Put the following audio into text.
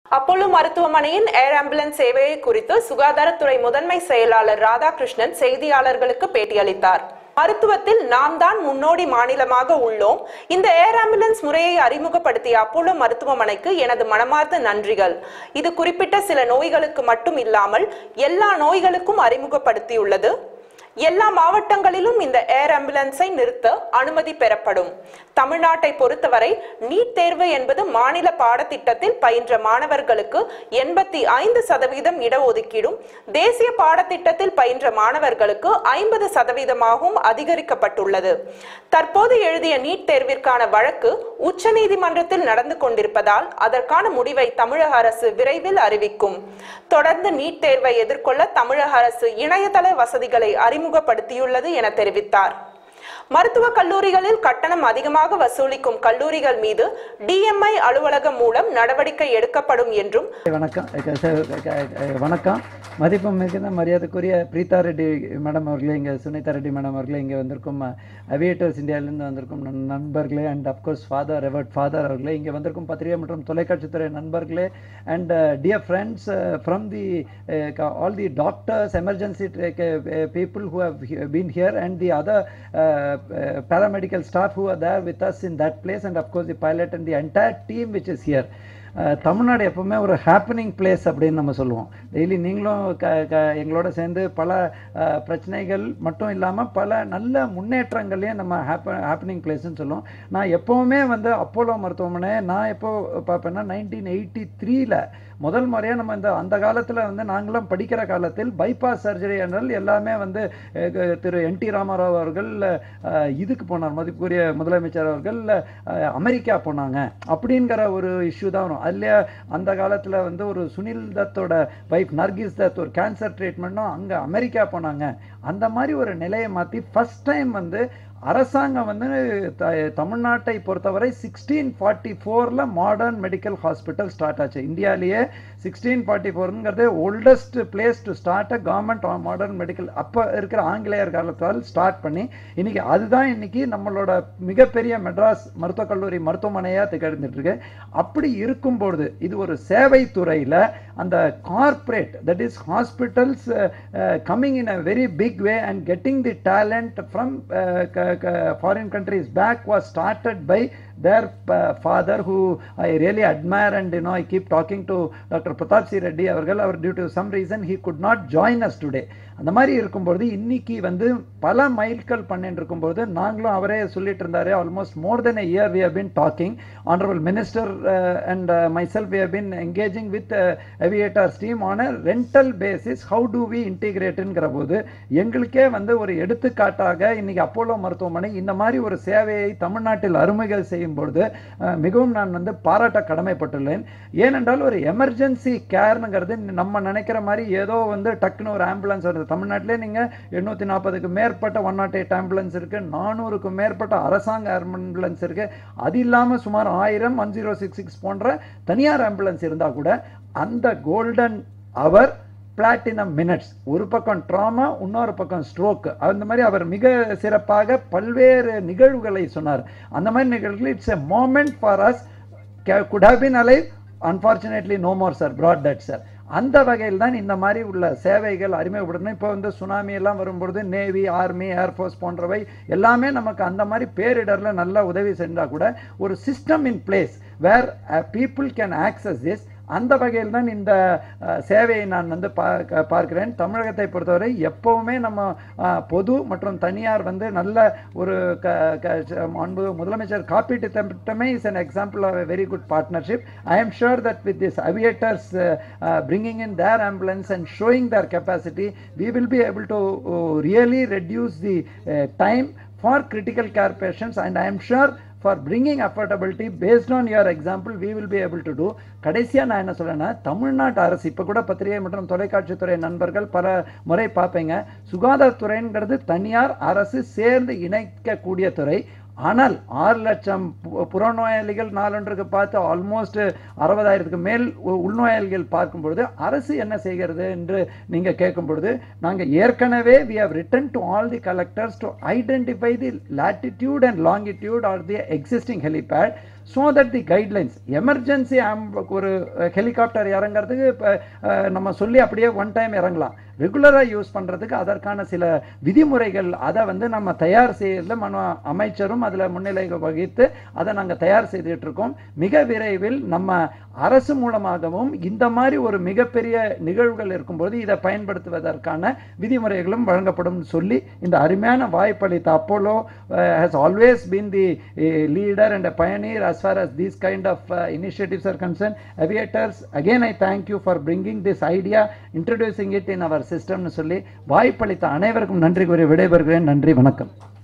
Apollo மருத்துவமனையின் air ambulance சேவையை குறித்து சுகாதாரத்துறை முதன்மை செயலாளர் ராதாகிருஷ்ணன் செய்தியாளர்களுக்கு பேட்டியளித்தார் மருத்துவத்தில் நாம் தான் முன்னோடி மாநிலமாக உள்ளோம் இந்த ஏர் ஆம்புலன்ஸ் முறையை அறிமுகப்படுத்திய அப்போலோ மருத்துவமனைக்கு எனது மனமார்ந்த நன்றிகள் இது குறிப்பிட்ட சில நோய்களுக்கு மட்டும் இல்லாமல் எல்லா நோய்களுக்கும் அறிமுகப்படுத்தியுள்ளது எல்லா மாவட்டங்களிலும் இந்த ஏர் ஆம்புலன்ஸை நிறுத்த அனுமதி பெறப்படும் தமிழ்நாட்டை பொறுத்தவரை நீட் தேர்வு என்பது மாநில பாடத்திட்டத்தில் பயின்ற மாணவர்களுக்கு எண்பத்தி ஐந்து சதவீதம் இடஒதுக்கீடும் தேசிய பாடத்திட்டத்தில் பயின்ற மாணவர்களுக்கு ஐம்பது சதவீதமாகவும் அதிகரிக்கப்பட்டுள்ளது தற்போது எழுதிய நீட் தேர்விற்கான வழக்கு உச்சநீதிமன்றத்தில் நடந்து கொண்டிருப்பதால் அதற்கான முடிவை தமிழக அரசு விரைவில் அறிவிக்கும் தொடர்ந்து நீட் தேர்வை எதிர்கொள்ள தமிழக அரசு இணையதள வசதிகளை அறிமுகப்படுத்தியுள்ளது என தெரிவித்தார் மருத்துவக் கல்லூரிகளில் கட்டணம் அதிகமாக வசூலிக்கும் கல்லூரிகள் மீது டிஎம்ஐ அலுவலகம் மூலம் நடவடிக்கை எடுக்கப்படும் என்றும் வணக்கம் க- ச- க- க- வணக்கம் மதிப்பு மிகுந்த மரியாதைக்குரிய பிரீதா ரெட்டி மேடம் அவர்களே இங்கே சுனிதா ரெட்டி மேடம் அவர்களே இங்கே வந்திருக்கும் அவியேட்டர்ஸ் இந்தியாவிலேருந்து வந்திருக்கும் நண்- நண்பர்களே and of course father reverend father அவர்களே இங்கே வந்திருக்கும் பத்திரிகை மற்றும் தொலைக்காட்சித்துறை நண்பர்களே and dear friends from the all the doctors emergency people who have he- been here and the other uh, uh, paramedical staff who are there with us in that place and of course the pilot and the entire team which is here uh, Tamil Nadu எப்பவுமே ஒரு happening place அப்படின்னு நம்ம சொல்லுவோம் daily நீங்களும் க க எங்களோட சேர்ந்து பல அஹ், பிரச்சனைகள் மட்டும் இல்லாமல் பல நல்ல முன்னேற்றங்களையும் நம்ம ஹாப்ப ஹாப்பனிங் பிளேஸ்ன்னு சொல்லுவோம் நான் எப்போவுமே வந்து அப்போலோ மருத்துவமனை நான் எப்போ பார்ப்பேன்னா நைன்டீன் எயிட்டி த்ரீல முதல் முறையாக நம்ம இந்த அந்த காலத்தில் வந்து நாங்களும் படிக்கிற காலத்தில் பைபாஸ் சர்ஜரி என்றால் எல்லாமே வந்து அஹ், க- திரு என் டி ராமாராவ் அவர்கள் அஹ், இதுக்கு போனார் மதிப்புக்குரிய முதலமைச்சர் அவர்கள் அஹ், அமெரிக்கா போனாங்க அப்படிங்கிற ஒரு இஷ்யூ தான் வரும் அதுல அந்த காலத்தில் வந்து ஒரு சுனில் தத்தோட வைஃப் நர்கிஸ் தத் ஒரு கேன்சர் ட்ரீட்மெண்ட்டும் அங்கே அமெரிக்கா போனாங்க அந்த மாதிரி ஒரு நிலையை மாற்றி ஃபர்ஸ்ட் டைம் வந்து அரசாங்கம் வந்து த- தமிழ்நாட்டை பொறுத்தவரை சிக்ஸ்டீன் ஃபார்ட்டி ஃபோரில் மாடர்ன் மெடிக்கல் ஹாஸ்பிட்டல் ஸ்டார்ட் ஆச்சு இந்தியாவிலேயே சிக்ஸ்டீன் ஃபார்ட்டி ஃபோருங்கிறது oldest place to start a government modern medical அப்போ இருக்கிற ஆங்கிலேயர் காலத்தால் ஸ்டார்ட் பண்ணி இன்னைக்கு அதுதான் இன்னைக்கு நம்மளோட மிகப்பெரிய மெட்ராஸ் மருத்துவக் கல்லூரி மருத்துவமனையாக திகழ்ந்துட்டு இருக்கு அப்படி இருக்கும்பொழுது இது ஒரு சேவை துறையில் அந்த corporate that is hospitals coming in a very big way and getting the talent from foreign countries back was started by their uh, father who I really admire and you know I keep talking to Dr. Pratap C. Reddy அவர்கள் அவர் due to some reason he could not join us today அந்த மாதிரி இருக்கும்போது இன்னைக்கு வந்து பல மைல்கல் பண்ணிட்டு இருக்கும்போது நாங்களும் அவரே சொல்லிட்டு இருந்தாரு almost more than a year we have been talking honorable minister uh, and uh, myself we have been engaging with uh, aviators team on a rental basis how do we integrateங்கிற போது எங்களுக்கே வந்து ஒரு எடுத்துக்காட்டாக இன்னைக்கு அப்போலோ மருத்துவமனை இந்த மாதிரி ஒரு சேவையை தமிழ்நாட்டில் அறிமுகம் செய்யும் பொழுது அஹ், மிகவும் நான் வந்து பாராட்ட கடமைப்பட்டுள்ளேன் ஏனென்றால் ஒரு எமர்ஜென்சி கேர்னுங்கிறது நம்ம நினைக்கிற மாதிரி ஏதோ வந்து டக்குன்னு ஒரு ஆம்புலன்ஸ் வருது தமிழ்நாட்டிலே நீங்க எண்ணூத்தி நாற்பதுக்கு மேற்பட்ட ஒன் நாட் எயிட் ஆம்புலன்ஸ் இருக்கு நானூறுக்கும் மேற்பட்ட அரசாங்க ஆம்புலன்ஸ் இருக்கு அது இல்லாம சுமார் ஆயிரம் ஒன் ஜீரோ சிக்ஸ் சிக்ஸ் போன்ற தனியார் ஆம்புலன்ஸ் இருந்தா கூட அந்த கோல்டன் அவர் பிளாட்டினம் மினிட்ஸ் ஒரு பக்கம் ட்ராமா இன்னொரு பக்கம் ஸ்ட்ரோக் அந்த மாதிரி அவர் மிக சிறப்பாக பல்வேறு நிகழ்வுகளை சொன்னார் அந்த மாதிரி நிகழ்வுகள் it's a moment for us could have been alive unfortunately no more sir brought that sir அந்த வகையில் தான் இந்த மாதிரி உள்ள சேவைகள் அறிமுகப்படணும் இப்போ வந்து சுனாமி எல்லாம் வரும்பொழுது நேவி ஆர்மி ஏர்ஃபோர்ஸ் போன்றவை எல்லாமே நமக்கு அந்த மாதிரி பேரிடரில் நல்ல உதவி செஞ்சால் கூட ஒரு system in place where people can access this அந்த வகையில் தான் இந்த அஹ், சேவையை நான் வந்து பார்க்க- பார்க்கிறேன் தமிழகத்தை பொறுத்தவரை எப்பவுமே நம்ம அஹ், பொது மற்றும் தனியார் வந்து நல்ல ஒரு க க- அன்பு முதலமைச்சர் காப்பீட்டு திட்டமே is an example of a very good partnership I am sure that with this aviators uh, uh, bringing in their ambulance and showing their capacity we will be able to uh, really reduce the uh, time for critical care patients and i am sure for bringing affordability based on your example we will be able to do கடைசியா நான் என்ன சொல்றேன்னா தமிழ்நாட்டு அரசு இப்ப கூட பத்திரிகை மற்றும் தொலைக்காட்சித்துறை நண்பர்கள் பல முறை பார்ப்பீங்க சுகாதாரத்துறைங்கிறது தனியார் அரசு சேர்ந்து இணைக்கக்கூடிய துறை ஆனால் ஆறு லட்சம் பு- புறநோயாளிகள் நாளொன்றுக்கு பார்த்து ஆல்மோஸ்ட் அறுபதாயிரத்துக்கு மேல் உ- உள்நோயாளிகள் பார்க்கும் பொழுது அரசு என்ன செய்கிறது என்று நீங்க கேட்கும் பொழுது நாங்க ஏற்கனவே we have written to all the collectors to identify the latitude and longitude or the existing helipad so that the guidelines emergency ஒரு ஹெலிகாப்டர் இறங்குறதுக்கு இப்போ நம்ம சொல்லி அப்படியே ஒன் டைம் இறங்கலாம் ரெகுலராக யூஸ் பண்ணுறதுக்கு அதற்கான சில விதிமுறைகள் அதை வந்து நம்ம தயார் செய்யறதுல மன அமைச்சரும் அதில் முன்னிலை வகித்து அதை நாங்கள் தயார் செய்துட்டு இருக்கோம் மிக விரைவில் நம்ம அரசு மூலமாகவும் இந்த மாதிரி ஒரு மிகப்பெரிய நிகழ்வுகள் இருக்கும்போது இதை பயன்படுத்துவதற்கான விதிமுறைகளும் வழங்கப்படும் சொல்லி இந்த அருமையான வாய்ப்பளித்த Apollo has always been the leader and pioneer as far as these kind of uh, initiatives are concerned aviators again i thank you for bringing this idea introducing it in our system னு சொல்லி வாய்ப்பளித்த அனைவருக்கும் நன்றி கூறி விடைபெறுகிறேன் நன்றி வணக்கம்